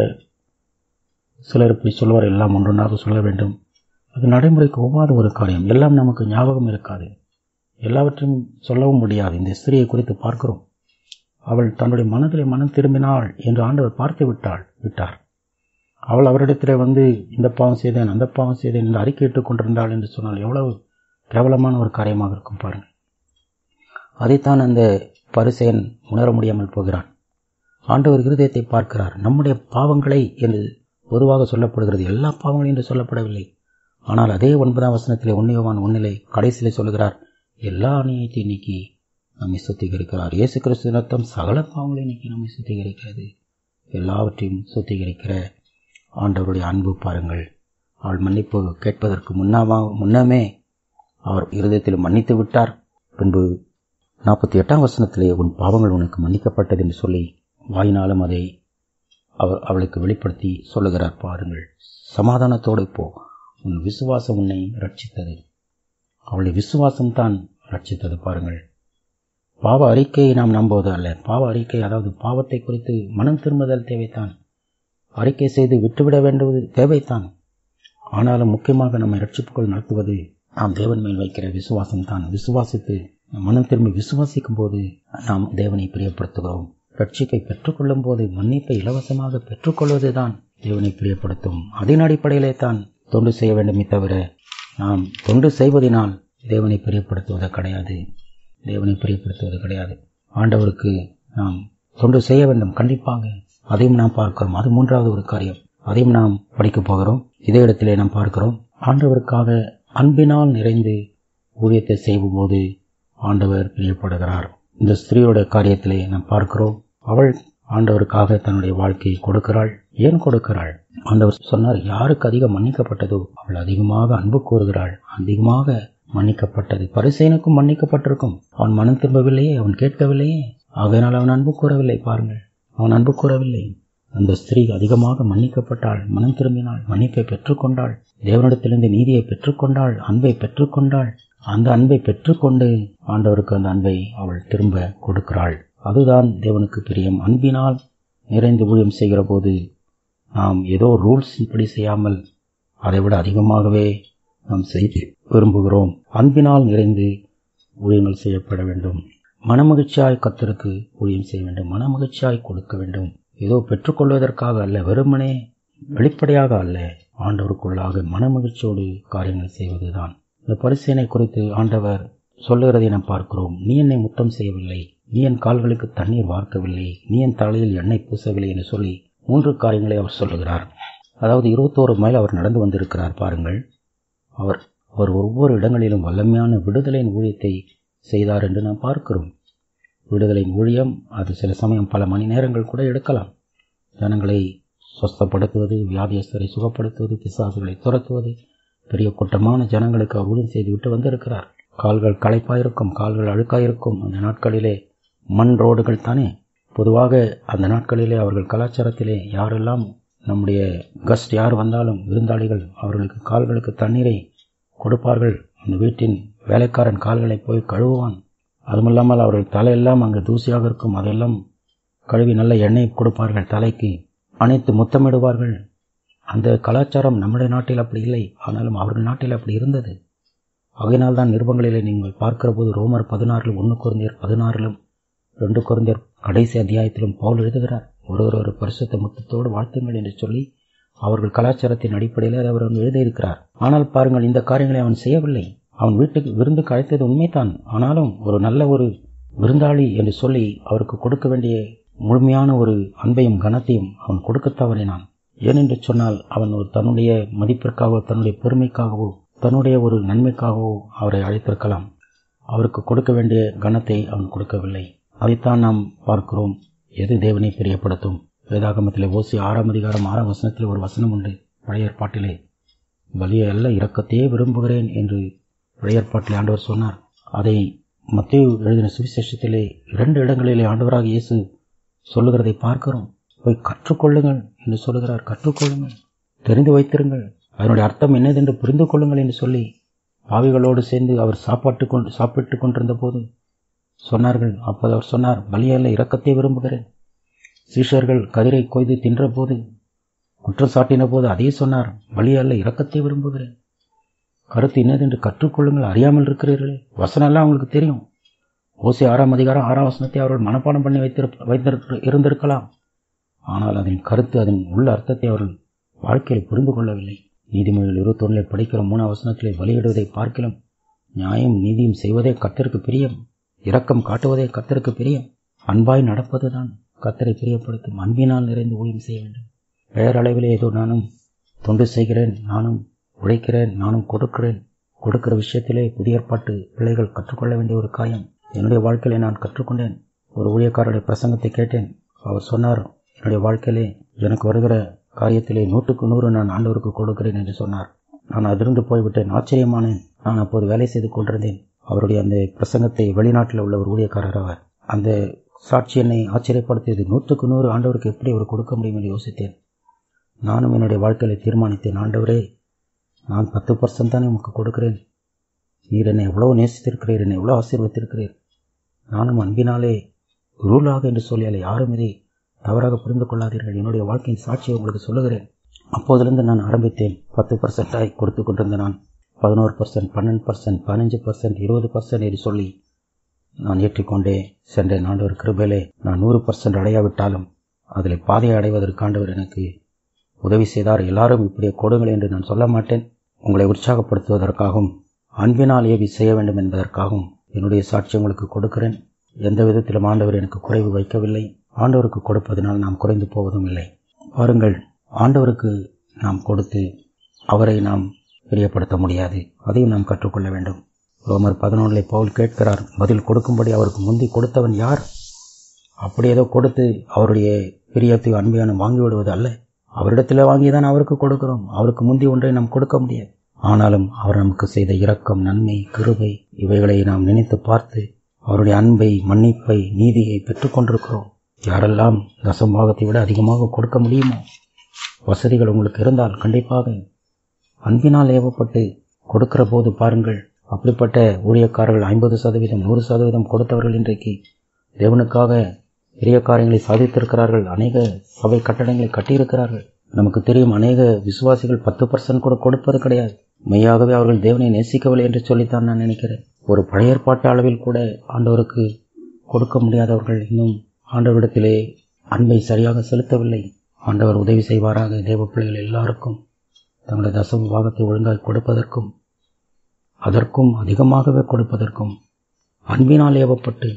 சிலர் இப்படி சொல்வார் எல்லாம் ஒன்றொன்றாக சொல்ல வேண்டும் அது நடைமுறைக்கு ஒவ்வாத ஒரு காரியம் எல்லாம் நமக்கு ஞாபகம் இருக்காது எல்லாவற்றையும் சொல்லவும் முடியாது இந்த ஸ்திரியை குறித்து பார்க்கிறோம் அவள் தன்னுடைய மனதிலே மனம் திரும்பினாள் என்று ஆண்டவர் பார்த்து விட்டாள் விட்டார் அவள் அவரிடத்தில் வந்து இந்த பாவம் செய்தேன் அந்த பாவம் செய்தேன் என்று அறிக்கையிட்டுக் கொண்டிருந்தாள் என்று சொன்னால் எவ்வளவு கேவலமான ஒரு காரியமாக இருக்கும் பாருங்கள் அதைத்தான் அந்த பரிசெயன் உணர முடியாமல் போகிறான் ஆண்டவர் இருதயத்தை பார்க்கிறார் நம்முடைய பாவங்களை என்று பொதுவாக சொல்லப்படுகிறது எல்லா பாவங்களையும் என்று சொல்லப்படவில்லை ஆனால் அதே ஒன்பதாம் வசனத்திலே உன்னியவான் உன்னிலை கடைசியிலே சொல்கிறார் எல்லா அநியாயத்தை நீக்கி நம்மை சுத்திகரிக்கிறார் இயேசு கிறிஸ்து ரத்தம் சகல பாவங்களை நீக்கி நம்மை சுத்திகரிக்கிறது எல்லாவற்றையும் சுத்திகரிக்கிற ஆண்டவருடைய அன்பு பாருங்கள் அவள் மன்னிப்பு கேட்பதற்கு முன்னாவா முன்னமே அவர் இருதயத்தில் மன்னித்து விட்டார் பின்பு நாற்பத்தி எட்டாம் வசனத்திலே உன் பாவங்கள் உனக்கு மன்னிக்கப்பட்டது என்று சொல்லி வாயினாலும் அதை அவர் அவளுக்கு வெளிப்படுத்தி சொல்லுகிறார் பாருங்கள் சமாதானத்தோடு போ உன் விசுவாசம் உன்னை ரட்சித்தது அவளுடைய விசுவாசம் தான் ரட்சித்தது பாருங்கள் பாவ அறிக்கையை நாம் நம்புவது அல்ல பாவ அறிக்கை அதாவது பாவத்தை குறித்து மனம் திரும்புதல் தேவைத்தான் அறிக்கை செய்து விட்டுவிட வேண்டுவது தேவைத்தான் ஆனாலும் முக்கியமாக நம்மை ரட்சிப்புக்குள் நடத்துவது நாம் தேவன் மேல் வைக்கிற விசுவாசம் தான் விசுவாசித்து மனம் திரும்பி விசுவாசிக்கும் போது நாம் தேவனை பிரியப்படுத்துகிறோம் ரட்சிப்பை பெற்றுக்கொள்ளும் போது மன்னிப்பை இலவசமாக பெற்றுக்கொள்வதுதான் தேவனை பிரியப்படுத்தும் அதன் அடிப்படையிலே தான் தொண்டு செய்ய வேண்டுமே தவிர நாம் தொண்டு செய்வதனால் தேவனை பிரியப்படுத்துவது கிடையாது தேவனை பிரியப்படுத்துவது கிடையாது ஆண்டவருக்கு நாம் தொண்டு செய்ய வேண்டும் கண்டிப்பாக அதையும் நாம் பார்க்கிறோம் அது மூன்றாவது ஒரு காரியம் அதையும் நாம் படிக்கப் போகிறோம் இதே இடத்திலே நாம் பார்க்கிறோம் ஆண்டவருக்காக அன்பினால் நிறைந்து ஊழியத்தை செய்யும்போது ஆண்டவர் பிரியப்படுகிறார் இந்த ஸ்திரீயோட காரியத்திலே நாம் பார்க்கிறோம் அவள் ஆண்டவருக்காக தன்னுடைய வாழ்க்கையை கொடுக்கிறாள் ஏன் கொடுக்கிறாள் ஆண்டவர் சொன்னார் யாருக்கு அதிகம் மன்னிக்கப்பட்டதோ அவள் அதிகமாக அன்பு கூறுகிறாள் அதிகமாக மன்னிக்கப்பட்டது பரிசேனுக்கும் மன்னிக்கப்பட்டிருக்கும் அவன் மனம் திரும்பவில்லையே அவன் கேட்கவில்லையே ஆகையினால் அவன் அன்பு கூறவில்லை பாருங்கள் அவன் அன்பு கூறவில்லை அந்த ஸ்திரீ அதிகமாக மன்னிக்கப்பட்டாள் மனம் திரும்பினாள் மன்னிப்பை பெற்றுக்கொண்டாள் தேவனிடத்திலிருந்து நீதியை பெற்றுக்கொண்டாள் அன்பை பெற்றுக்கொண்டாள் அந்த அன்பை பெற்றுக்கொண்டு ஆண்டவருக்கு அந்த அன்பை அவள் திரும்ப கொடுக்கிறாள் அதுதான் தேவனுக்கு பிரியம் அன்பினால் நிறைந்து ஊழியம் செய்கிற போது நாம் ஏதோ ரூல்ஸ் இப்படி செய்யாமல் அதை விட அதிகமாகவே நாம் செய்து விரும்புகிறோம் அன்பினால் நிறைந்து ஊழியங்கள் செய்யப்பட வேண்டும் மனமகிழ்ச்சியாய் கத்தருக்கு ஊழியம் செய்ய வேண்டும் மனமகிழ்ச்சியாய் கொடுக்க வேண்டும் ஏதோ பெற்றுக்கொள்வதற்காக அல்ல வெறுமனே வெளிப்படையாக அல்ல ஆண்டவருக்குள்ளாக மனமகிழ்ச்சியோடு காரியங்கள் செய்வதுதான் இந்த பரிசீலனை குறித்து ஆண்டவர் சொல்லுகிறதை நாம் பார்க்கிறோம் நீ என்னை முத்தம் செய்யவில்லை நீ என் கால்களுக்கு தண்ணீர் வார்க்கவில்லை நீ என் தலையில் எண்ணெய் பூசவில்லை என்று சொல்லி மூன்று காரியங்களை அவர் சொல்லுகிறார் அதாவது இருபத்தோரு மைல் அவர் நடந்து வந்திருக்கிறார் பாருங்கள் அவர் அவர் ஒவ்வொரு இடங்களிலும் வல்லமையான விடுதலையின் ஊழியத்தை செய்தார் என்று நாம் பார்க்கிறோம் விடுதலையின் ஊழியம் அது சில சமயம் பல மணி நேரங்கள் கூட எடுக்கலாம் ஜனங்களை சொஸ்தப்படுத்துவது வியாதியஸ்தரை சுகப்படுத்துவது பிசாசுகளை துரத்துவது பெரிய கூட்டமான ஜனங்களுக்கு அவர் ஊழியம் செய்து விட்டு வந்திருக்கிறார் கால்கள் களைப்பாயிருக்கும் கால்கள் அழுக்காயிருக்கும் அந்த நாட்களிலே மண் ரோடுகள் தானே பொதுவாக அந்த நாட்களிலே அவர்கள் கலாச்சாரத்திலே யாரெல்லாம் நம்முடைய கஸ்ட் யார் வந்தாலும் விருந்தாளிகள் அவர்களுக்கு கால்களுக்கு தண்ணீரை கொடுப்பார்கள் அந்த வீட்டின் வேலைக்காரன் கால்களை போய் கழுவுவான் அதுமில்லாமல் அவர்கள் தலையெல்லாம் அங்கு தூசியாக இருக்கும் அதெல்லாம் கழுவி நல்ல எண்ணெய் கொடுப்பார்கள் தலைக்கு அனைத்து முத்தமிடுவார்கள் அந்த கலாச்சாரம் நம்முடைய நாட்டில் அப்படி இல்லை ஆனாலும் அவர்கள் நாட்டில் அப்படி இருந்தது ஆகையினால் தான் நிருபங்களிலே நீங்கள் பார்க்கிற போது ரோமர் பதினாறில் ஒன்று குறைந்தர் பதினாறிலும் ரெண்டு குறைந்தர் கடைசி அத்தியாயத்திலும் பவுல் எழுதுகிறார் ஒருவர் ஒரு பரிசுத்த முத்தத்தோடு வாழ்த்துங்கள் என்று சொல்லி அவர்கள் கலாச்சாரத்தின் அடிப்படையில் அதை அவர் எழுதியிருக்கிறார் ஆனால் பாருங்கள் இந்த காரியங்களை அவன் செய்யவில்லை அவன் வீட்டுக்கு விருந்துக்கு அழைத்தது உண்மைதான் ஆனாலும் ஒரு நல்ல ஒரு விருந்தாளி என்று சொல்லி அவருக்கு கொடுக்க வேண்டிய முழுமையான ஒரு அன்பையும் கனத்தையும் அவன் கொடுக்க தவறினான் ஏனென்று சொன்னால் அவன் ஒரு தன்னுடைய மதிப்பிற்காகவோ தன்னுடைய பெருமைக்காகவோ தன்னுடைய ஒரு நன்மைக்காகவோ அவரை அழைத்திருக்கலாம் அவருக்கு கொடுக்க வேண்டிய கனத்தை அவன் கொடுக்கவில்லை அதைத்தான் நாம் பார்க்கிறோம் எது தேவனை பிரியப்படுத்தும் வேதாகமத்திலே ஓசி ஆறாம் அதிகாரம் ஆறாம் வசனத்தில் ஒரு வசனம் உண்டு பழைய ஏற்பாட்டிலே பலிய அல்ல இரக்கத்தையே விரும்புகிறேன் என்று பழைய ஏற்பாட்டிலே ஆண்டவர் சொன்னார் அதை மத்திய எழுதின சுவிசேஷத்திலே இரண்டு இடங்களிலே ஆண்டவராக இயேசு சொல்லுகிறதை பார்க்கிறோம் போய் கற்றுக்கொள்ளுங்கள் என்று சொல்லுகிறார் கற்றுக்கொள்ளுங்கள் தெரிந்து வைத்திருங்கள் அதனுடைய அர்த்தம் என்னதென்று புரிந்து கொள்ளுங்கள் என்று சொல்லி பாவிகளோடு சேர்ந்து அவர் சாப்பாட்டு கொண்டு சாப்பிட்டு கொண்டிருந்த போது சொன்னார்கள் அப்போது அவர் சொன்னார் பலியல்ல இரக்கத்தை விரும்புகிறேன் சீஷர்கள் கதிரை கொய்து தின்ற போது குற்றம் சாட்டின போது அதே சொன்னார் பலியல்ல இரக்கத்தை விரும்புகிறேன் கருத்து என்னதென்று கற்றுக்கொள்ளுங்கள் அறியாமல் இருக்கிறீர்களே வசனம் எல்லாம் அவங்களுக்கு தெரியும் ஓசி ஆறாம் அதிகாரம் ஆறாம் வசனத்தை அவர்கள் மனப்பாடம் பண்ணி வைத்திருப்ப வைத்திருக்க இருந்திருக்கலாம் ஆனால் அதன் கருத்து அதன் உள்ள அர்த்தத்தை அவர்கள் வாழ்க்கையில் புரிந்து கொள்ளவில்லை நீதிமொழிகள் இருபத்தொன்னில் படிக்கிற மூணாம் வசனத்திலே பலியிடுவதை பார்க்கலாம் நியாயம் நீதியும் செய்வதே கத்தருக்கு பிரியம் இரக்கம் காட்டுவதே கத்தருக்கு பிரியம் அன்பாய் நடப்பதுதான் கத்தரை பிரியப்படுத்தும் அன்பினால் நிறைந்து ஊழியம் செய்ய வேண்டும் பெயரளவிலே ஏதோ நானும் தொண்டு செய்கிறேன் நானும் உழைக்கிறேன் நானும் கொடுக்கிறேன் கொடுக்கிற விஷயத்திலே புதிய ஏற்பாட்டு பிள்ளைகள் கற்றுக்கொள்ள வேண்டிய ஒரு காயம் என்னுடைய வாழ்க்கையிலே நான் கற்றுக்கொண்டேன் ஒரு ஊழியக்காரருடைய பிரசங்கத்தை கேட்டேன் அவர் சொன்னார் என்னுடைய வாழ்க்கையிலே எனக்கு வருகிற காரியத்திலே நூற்றுக்கு நூறு நான் ஆண்டவருக்கு கொடுக்கிறேன் என்று சொன்னார் நான் அதிர்ந்து போய்விட்டேன் ஆச்சரியமானேன் நான் அப்போது வேலை செய்து கொண்டிருந்தேன் அவருடைய அந்த பிரசங்கத்தை வெளிநாட்டில் உள்ள ஒரு ஊழியக்காரர் அவர் அந்த சாட்சி என்னை ஆச்சரியப்படுத்தியது நூற்றுக்கு நூறு ஆண்டவருக்கு எப்படி அவர் கொடுக்க முடியும் என்று யோசித்தேன் நானும் என்னுடைய வாழ்க்கையில் தீர்மானித்தேன் ஆண்டவரே நான் பத்து பர்சன்ட் தானே உமக்கு கொடுக்கிறேன் நீர் என்னை எவ்வளோ நேசித்திருக்கிறீர் என்னை எவ்வளோ ஆசீர்வத்திருக்கிறீர் நானும் அன்பினாலே ரூலாக என்று சொல்லியால் யாரும் இதை தவறாக புரிந்து கொள்ளாதீர்கள் என்னுடைய வாழ்க்கையின் சாட்சியை உங்களுக்கு சொல்லுகிறேன் அப்போதிலிருந்து நான் ஆரம்பித்தேன் பத்து பர்சன்டாய் கொடுத்து கொண்டிருந்த நான் பதினோரு பர்சன்ட் பன்னெண்டு பர்சன்ட் பதினஞ்சு பர்சன்ட் இருபது பர்சன்ட் என்று சொல்லி நான் ஏற்றிக்கொண்டே சென்றேன் ஆண்டவர் கிருபையிலே நான் நூறு பர்சன்ட் அடையாவிட்டாலும் அதில் பாதையை அடைவதற்கு ஆண்டவர் எனக்கு உதவி செய்தார் எல்லாரும் இப்படியே கொடுங்கள் என்று நான் சொல்ல மாட்டேன் உங்களை உற்சாகப்படுத்துவதற்காகவும் அன்பினால் ஏவி செய்ய வேண்டும் என்பதற்காகவும் என்னுடைய சாட்சி உங்களுக்கு கொடுக்கிறேன் எந்த விதத்திலும் ஆண்டவர் எனக்கு குறைவு வைக்கவில்லை ஆண்டவருக்கு கொடுப்பதனால் நாம் குறைந்து போவதும் இல்லை பாருங்கள் ஆண்டவருக்கு நாம் கொடுத்து அவரை நாம் பிரியப்படுத்த முடியாது அதையும் நாம் கற்றுக்கொள்ள வேண்டும் ரோமர் பதினொன்றில் பவுல் கேட்கிறார் பதில் கொடுக்கும்படி அவருக்கு முந்தி கொடுத்தவன் யார் அப்படி ஏதோ கொடுத்து அவருடைய பிரியத்தை அன்பையான வாங்கிவிடுவது அல்ல அவரிடத்தில் வாங்கி தான் அவருக்கு கொடுக்கிறோம் அவருக்கு முந்தி ஒன்றை நாம் கொடுக்க முடியாது ஆனாலும் அவர் நமக்கு செய்த இரக்கம் நன்மை கிருபை இவைகளை நாம் நினைத்து பார்த்து அவருடைய அன்பை மன்னிப்பை நீதியை பெற்றுக்கொண்டிருக்கிறோம் யாரெல்லாம் தசம்பாகத்தை விட அதிகமாக கொடுக்க முடியுமோ வசதிகள் உங்களுக்கு இருந்தால் கண்டிப்பாக அன்பினால் ஏவப்பட்டு கொடுக்கிற போது பாருங்கள் அப்படிப்பட்ட ஊழியக்காரர்கள் ஐம்பது சதவீதம் நூறு சதவீதம் கொடுத்தவர்கள் இன்றைக்கு தேவனுக்காக பெரிய காரியங்களை சாதித்திருக்கிறார்கள் அநேக சபை கட்டடங்களை கட்டியிருக்கிறார்கள் நமக்கு தெரியும் அநேக விசுவாசிகள் பத்து பர்சன்ட் கூட கொடுப்பது கிடையாது மெய்யாகவே அவர்கள் தேவனை நேசிக்கவில்லை என்று சொல்லித்தான் நான் நினைக்கிறேன் ஒரு பழைய ஏற்பாட்டு அளவில் கூட ஆண்டவருக்கு கொடுக்க முடியாதவர்கள் இன்னும் ஆண்டவரிடத்திலே அன்பை சரியாக செலுத்தவில்லை ஆண்டவர் உதவி செய்வாராக தேவ பிள்ளைகள் எல்லாருக்கும் தங்களுடைய தசம பாகத்தை ஒழுங்காய் கொடுப்பதற்கும் அதற்கும் அதிகமாகவே கொடுப்பதற்கும் அன்பினால் ஏவப்பட்டு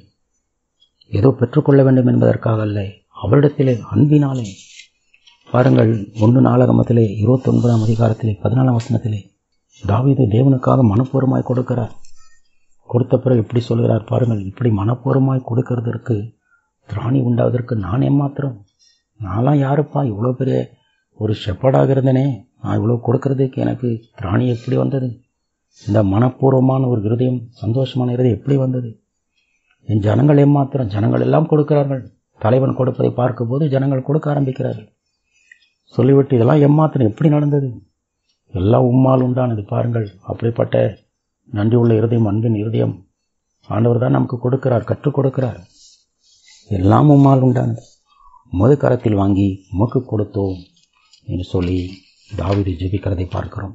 ஏதோ பெற்றுக்கொள்ள வேண்டும் என்பதற்காக அல்ல அவரிடத்திலே அன்பினாலே பாருங்கள் ஒன்று நாளகமத்திலே இருபத்தி ஒன்பதாம் அதிகாரத்திலே பதினாலாம் வசனத்திலே தாவீது தேவனுக்காக மனப்பூர்வமாய் கொடுக்கிறார் கொடுத்த பிறகு எப்படி சொல்கிறார் பாருங்கள் இப்படி மனப்பூர்வமாய் கொடுக்கறதற்கு திராணி உண்டாவதற்கு நான் ஏமாத்திரம் நான்லாம் யாருப்பா இவ்வளோ பெரிய ஒரு ஷெப்பர்டாக இருந்தனே நான் இவ்வளோ கொடுக்கறதுக்கு எனக்கு திராணி எப்படி வந்தது இந்த மனப்பூர்வமான ஒரு இருதயம் சந்தோஷமான இருதயம் எப்படி வந்தது என் ஜனங்கள் ஏமாத்திரம் ஜனங்கள் எல்லாம் கொடுக்கிறார்கள் தலைவன் கொடுப்பதை பார்க்கும்போது ஜனங்கள் கொடுக்க ஆரம்பிக்கிறார்கள் சொல்லிவிட்டு இதெல்லாம் ஏமாத்திரம் எப்படி நடந்தது எல்லாம் உம்மால் உண்டானது பாருங்கள் அப்படிப்பட்ட நன்றி உள்ள இருதயம் அன்பின் இருதயம் ஆண்டவர் தான் நமக்கு கொடுக்கிறார் கற்றுக் கொடுக்கிறார் எல்லாம் உம்மால் உண்டானது முது கரத்தில் வாங்கி உமக்கு கொடுத்தோம் என்று சொல்லி தாவிது ஜெபிக்கிறதை பார்க்கிறோம்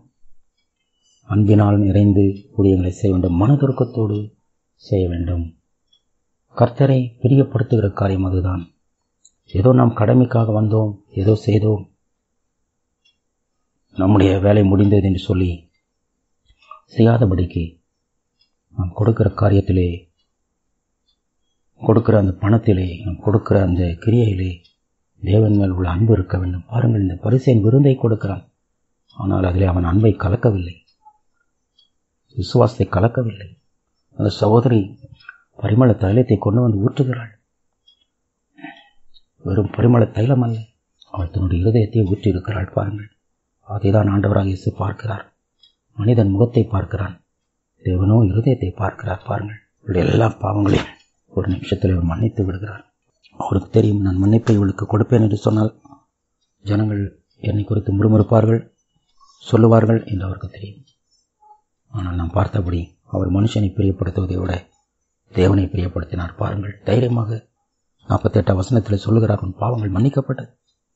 அன்பினால் நிறைந்து ஊழியங்களை செய்ய வேண்டும் மனதுருக்கத்தோடு செய்ய வேண்டும் கர்த்தரை பிரியப்படுத்துகிற காரியம் அதுதான் ஏதோ நாம் கடமைக்காக வந்தோம் ஏதோ செய்தோம் நம்முடைய வேலை முடிந்தது என்று சொல்லி செய்யாதபடிக்கு நாம் கொடுக்கிற காரியத்திலே கொடுக்கிற அந்த பணத்திலே நாம் கொடுக்கிற அந்த கிரியையிலே தேவன் மேல் உள்ள அன்பு இருக்க வேண்டும் பாருங்கள் இந்த பரிசையின் விருந்தை கொடுக்கிறான் ஆனால் அதிலே அவன் அன்பை கலக்கவில்லை விசுவாசத்தை கலக்கவில்லை அந்த சகோதரி பரிமள தைலத்தை கொண்டு வந்து ஊற்றுகிறாள் வெறும் பரிமள தைலம் அல்ல அவள் தன்னுடைய இருதயத்தை ஊற்றி இருக்கிறாள் பாருங்கள் அதைதான் ஆண்டவராக இயேசு பார்க்கிறார் மனிதன் முகத்தை பார்க்கிறான் தேவனோ இருதயத்தை பார்க்கிறார் பாருங்கள் இவருடைய எல்லா பாவங்களையும் ஒரு நிமிஷத்தில் அவர் மன்னித்து விடுகிறார் அவருக்கு தெரியும் நான் மன்னிப்பை இவளுக்கு கொடுப்பேன் என்று சொன்னால் ஜனங்கள் என்னை குறித்து முறுமுறுப்பார்கள் சொல்லுவார்கள் என்று அவருக்கு தெரியும் ஆனால் நாம் பார்த்தபடி அவர் மனுஷனை பிரியப்படுத்துவதை விட தேவனை பிரியப்படுத்தினார் பாருங்கள் தைரியமாக நாற்பத்தெட்டாம் வசனத்தில் சொல்லுகிறார் உன் பாவங்கள் மன்னிக்கப்பட்டது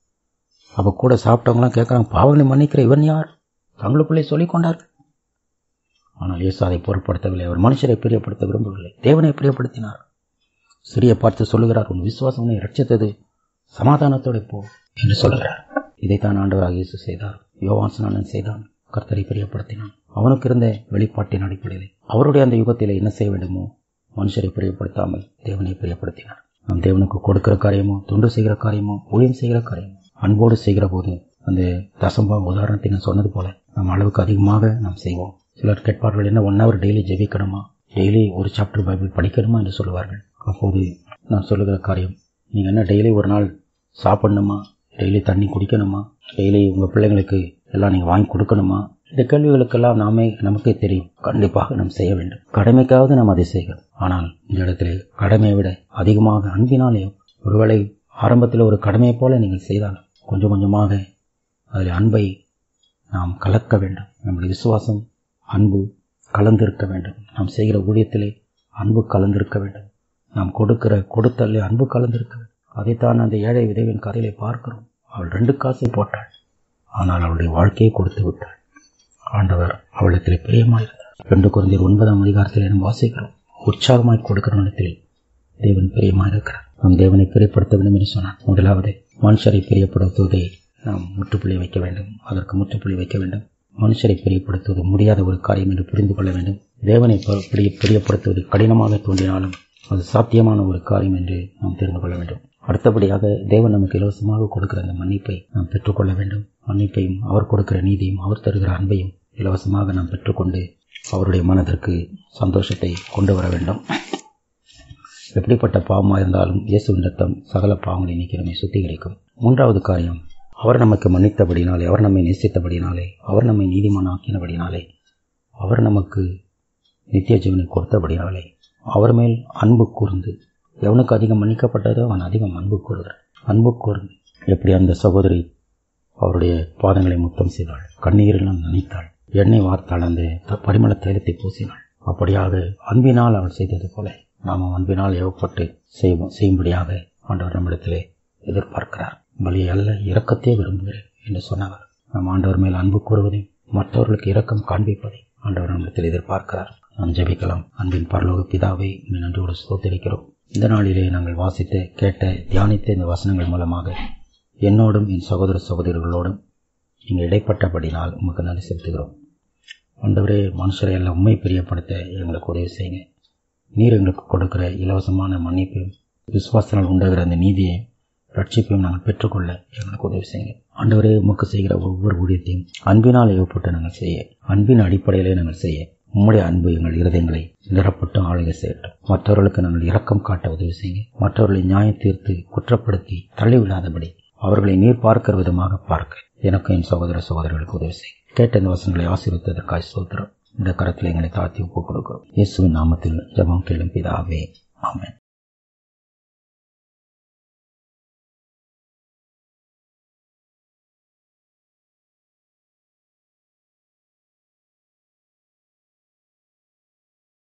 அவ கூட சாப்பிட்டவங்களாம் கேட்குறாங்க பாவங்களை மன்னிக்கிற இவன் யார் தங்களுக்குள்ளே சொல்லிக் கொண்டார்கள் ஆனால் இயேசு அதை பொருட்படுத்தவில்லை அவர் மனுஷரை பிரியப்படுத்த விரும்பவில்லை தேவனை பிரியப்படுத்தினார் சிறிய பார்த்து சொல்லுகிறார் உன் விசுவாசம் உன்னை ரட்சித்தது சமாதானத்தோட போ என்று சொல்கிறார் இதைத்தான் ஆண்டவராக இயேசு செய்தார் யோவான் ஸ்நானன் செய்தான் கர்த்தரை பிரியப்படுத்தினான் அவனுக்கு இருந்த வெளிப்பாட்டின் அடிப்படையில் அவருடைய அந்த யுகத்தில் என்ன செய்ய வேண்டுமோ மனுஷரை பிரியப்படுத்தாமல் தேவனை பிரியப்படுத்தினார் நாம் தேவனுக்கு கொடுக்கிற காரியமோ தொண்டு செய்கிற காரியமோ ஊழியம் செய்கிற காரியமோ அன்போடு செய்கிற போது அந்த தசம்பா உதாரணத்தை நான் சொன்னது போல நம் அளவுக்கு அதிகமாக நாம் செய்வோம் சிலர் கேட்பார்கள் என்ன ஒன் ஹவர் டெய்லி ஜெபிக்கணுமா டெய்லி ஒரு சாப்டர் பைபிள் படிக்கணுமா என்று சொல்லுவார்கள் அப்போது நான் சொல்லுகிற காரியம் நீங்கள் என்ன டெய்லி ஒரு நாள் சாப்பிடணுமா டெய்லி தண்ணி குடிக்கணுமா டெய்லி உங்கள் பிள்ளைங்களுக்கு எல்லாம் நீங்கள் வாங்கி கொடுக்கணுமா இந்த கேள்விகளுக்கெல்லாம் நாமே நமக்கே தெரியும் கண்டிப்பாக நாம் செய்ய வேண்டும் கடமைக்காவது நாம் அதை செய்கிறோம் ஆனால் இந்த இடத்துல கடமையை விட அதிகமாக அன்பினாலே ஒருவேளை ஆரம்பத்தில் ஒரு கடமையை போல நீங்கள் செய்தால் கொஞ்சம் கொஞ்சமாக அதில் அன்பை நாம் கலக்க வேண்டும் நம்முடைய விசுவாசம் அன்பு கலந்திருக்க வேண்டும் நாம் செய்கிற ஊழியத்திலே அன்பு கலந்திருக்க வேண்டும் நாம் கொடுக்கிற கொடுத்தல்லே அன்பு கலந்திருக்க வேண்டும் அதைத்தான் அந்த ஏழை விதவின் கதையிலே பார்க்கிறோம் அவள் ரெண்டு காசை போட்டாள் ஆனால் அவளுடைய வாழ்க்கையை கொடுத்து விட்டாள் ஆண்டவர் அவளிடத்தில் பிரியமாயிருந்தார் ரெண்டு குழந்தையர் ஒன்பதாம் அதிகாரத்தில் நாம் வாசிக்கிறோம் உற்சாகமாய் கொடுக்கிற இடத்தில் தேவன் பிரியமாயிருக்கிறார் நம் தேவனை பிரியப்படுத்த வேண்டும் என்று சொன்னார் முதலாவது மனுஷரை பிரியப்படுத்துவதை நாம் முற்றுப்புள்ளி வைக்க வேண்டும் அதற்கு முற்றுப்புள்ளி வைக்க வேண்டும் மனுஷரை பிரியப்படுத்துவது முடியாத ஒரு காரியம் என்று புரிந்து கொள்ள வேண்டும் தேவனை பிரியப்படுத்துவது கடினமாக தோன்றினாலும் அது சாத்தியமான ஒரு காரியம் என்று நாம் தெரிந்து கொள்ள வேண்டும் அடுத்தபடியாக தேவன் நமக்கு இலவசமாக கொடுக்கிற அந்த மன்னிப்பை நாம் பெற்றுக்கொள்ள வேண்டும் மன்னிப்பையும் அவர் கொடுக்கிற நீதியும் அவர் தருகிற அன்பையும் இலவசமாக நாம் பெற்றுக்கொண்டு அவருடைய மனதிற்கு சந்தோஷத்தை கொண்டு வர வேண்டும் எப்படிப்பட்ட பாவமாக இருந்தாலும் இயேசுவின் ரத்தம் சகல பாவங்களை நீக்கி நம்மை சுத்திகரிக்கும் மூன்றாவது காரியம் அவர் நமக்கு மன்னித்தபடினாலே அவர் நம்மை நேசித்தபடினாலே அவர் நம்மை நீதிமானாக்கினபடினாலே அவர் நமக்கு நித்திய ஜீவனை கொடுத்தபடினாலே அவர் மேல் அன்பு கூர்ந்து எவனுக்கு அதிகம் மன்னிக்கப்பட்டதோ அவன் அதிகம் அன்பு கூறுகிறான் அன்பு கூர்ந்து எப்படி அந்த சகோதரி அவருடைய பாதங்களை முத்தம் செய்தாள் கண்ணீரெல்லாம் நினைத்தாள் எண்ணெய் வார்த்தாள் அந்த பரிமள தைலத்தை பூசினாள் அப்படியாக அன்பினால் அவள் செய்தது போல நாம் அன்பினால் ஏவப்பட்டு செய்வோம் செய்யும்படியாக ஆண்டவர் நம்மிடத்திலே எதிர்பார்க்கிறார் பலியை அல்ல இரக்கத்தை விரும்புகிறேன் என்று சொன்னவர் நம் ஆண்டவர் மேல் அன்பு கூறுவதையும் மற்றவர்களுக்கு இரக்கம் காண்பிப்பதை ஆண்டவர் நம்மிடத்தில் எதிர்பார்க்கிறார் நாம் ஜெபிக்கலாம் அன்பின் பரலோக பிதாவை நன்றியோடு சோதரிக்கிறோம் இந்த நாளிலே நாங்கள் வாசித்த கேட்ட தியானித்த இந்த வசனங்கள் மூலமாக என்னோடும் என் சகோதர சகோதரிகளோடும் நீங்கள் இடைப்பட்டபடினால் உமக்கு நன்றி செலுத்துகிறோம் ஆண்டவரே மனுஷரை எல்லாம் உண்மை பிரியப்படுத்த எங்களுக்கு உதவி செய்யுங்க நீர் எங்களுக்கு கொடுக்கிற இலவசமான மன்னிப்பையும் விசுவாசனால் உண்டாகிற அந்த நீதியை ரட்சிப்பையும் நாங்கள் பெற்றுக்கொள்ள எங்களுக்கு உதவி செய்யுங்க ஆண்டவரே உமக்கு செய்கிற ஒவ்வொரு ஊழியத்தையும் அன்பினால் ஏவப்பட்டு நாங்கள் செய்ய அன்பின் அடிப்படையிலே நாங்கள் செய்ய உம்முடைய அன்பு எங்கள் இருதயங்களை நிரப்பட்டு ஆளுகை செய்யட்டும் மற்றவர்களுக்கு நாங்கள் இரக்கம் காட்ட உதவி செய்யுங்க மற்றவர்களை நியாயம் தீர்த்து குற்றப்படுத்தி தள்ளிவிடாதபடி அவர்களை நீர் பார்க்கிற விதமாக பார்க்க எனக்கும் என் சகோதர சகோதரர்களுக்கு உதவி செய்யும் கேட்ட இந்த வசனங்களை ஆசீர்வித்ததற்காக சோத்திரம் இந்த கரத்தில் எங்களை தாழ்த்தி ஒப்புக் கொடுக்கிறோம் இயேசுவின் நாமத்தில் ஜபம் கேளும் பிதாவே ஆமேன்